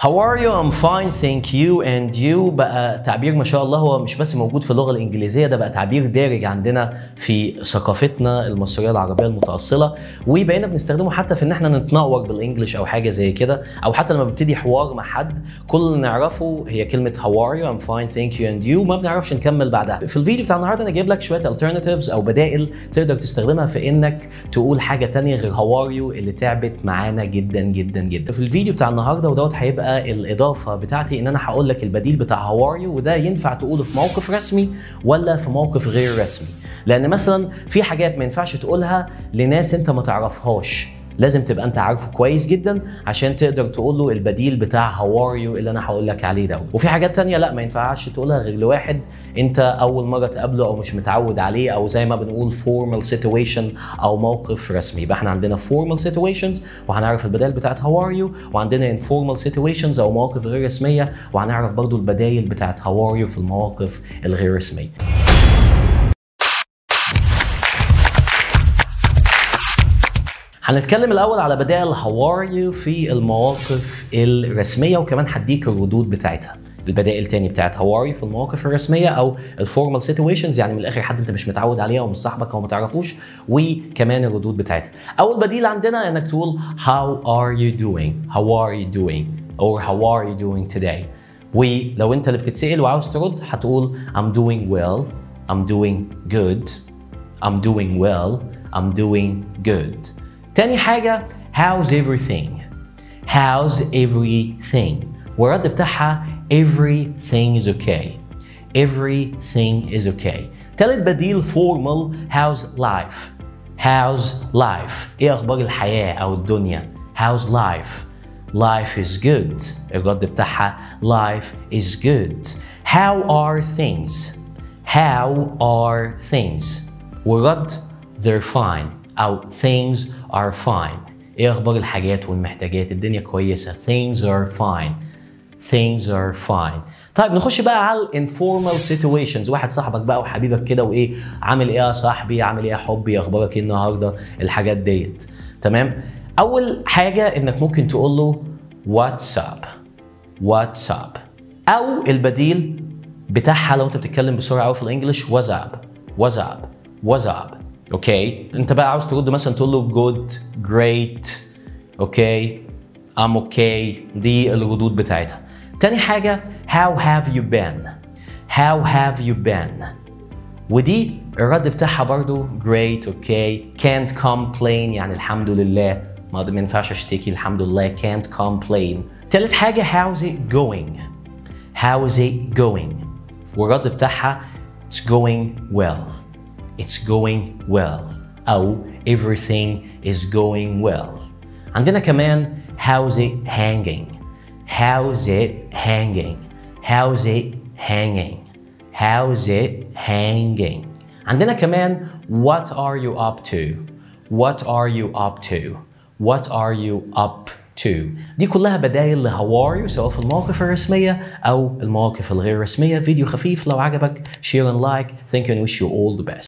How are you? I'm fine thank you and you بقى تعبير ما شاء الله هو مش بس موجود في اللغة الإنجليزية ده بقى تعبير دارج عندنا في ثقافتنا المصرية العربية المتأصلة وبقينا بنستخدمه حتى في إن احنا نتنور بالإنجلش أو حاجة زي كده أو حتى لما بنبتدي حوار مع حد كل اللي نعرفه هي كلمة how are you? I'm fine thank you and you ما بنعرفش نكمل بعدها في الفيديو بتاع النهارده أنا جايب لك شوية alternatives أو بدائل تقدر تستخدمها في إنك تقول حاجة تانية غير how are you اللي تعبت معانا جدا جدا جدا في الفيديو بتاع النهارده ودوت هيبقى الاضافه بتاعتي ان انا هقول لك البديل بتاع هاو ار يو وده ينفع تقوله في موقف رسمي ولا في موقف غير رسمي لان مثلا في حاجات ما ينفعش تقولها لناس انت ما تعرفهاش لازم تبقى انت عارفه كويس جدا عشان تقدر تقول له البديل بتاع هاو ار يو اللي انا هقول لك عليه ده وفي حاجات تانية لا ما ينفعش تقولها غير لواحد انت اول مره تقابله او مش متعود عليه او زي ما بنقول فورمال سيتويشن او موقف رسمي يبقى احنا عندنا فورمال سيتويشنز وهنعرف البدائل بتاعت هاو ار يو وعندنا انفورمال سيتويشنز او مواقف غير رسميه وهنعرف برضو البدائل بتاعت هاو ار يو في المواقف الغير رسميه هنتكلم الاول على بدائل هاو ار يو في المواقف الرسميه وكمان هديك الردود بتاعتها البدائل تاني بتاعت هاو ار يو في المواقف الرسميه او الفورمال سيتويشنز يعني من الاخر حد انت مش متعود عليه او مش صاحبك او ما تعرفوش وكمان الردود بتاعتها اول بديل عندنا انك تقول how are you doing how are you doing or how are you doing today ولو انت اللي بتتسال وعاوز ترد هتقول I'm doing well I'm doing good I'm doing well I'm doing good تاني حاجة how's everything how's everything والرد بتاعها everything is okay everything is okay تالت بديل formal how's life how's life ايه اخبار الحياة او الدنيا how's life life is good الرد بتاعها life is good how are things how are things والرد they're fine أو things are fine إيه أخبار الحاجات والمحتاجات الدنيا كويسة things are fine things are fine طيب نخش بقى على informal situations واحد صاحبك بقى وحبيبك كده وايه عامل ايه يا صاحبي عامل ايه يا حبي اخبارك ايه النهارده الحاجات ديت تمام اول حاجه انك ممكن تقول له what's up what's up او البديل بتاعها لو انت بتتكلم بسرعه قوي في الانجليش what's up what's up what's up اوكي انت بقى عاوز ترد مثلا تقول له good great اوكي I'm okay دي الردود بتاعتها تاني حاجة how have you been how have you been ودي الرد بتاعها برضو great اوكي can't complain يعني الحمد لله ما ما ينفعش اشتكي الحمد لله can't complain تالت حاجة how's it going how's it going والرد بتاعها it's going well it's going well أو everything is going well عندنا كمان how's it hanging how's it hanging how's it hanging how's it hanging عندنا كمان what are you up to what are you up to what are you up to دي كلها بدايل لهاو ار يو سواء في المواقف الرسمية أو المواقف الغير رسمية فيديو خفيف لو عجبك share and like thank you and wish you all the best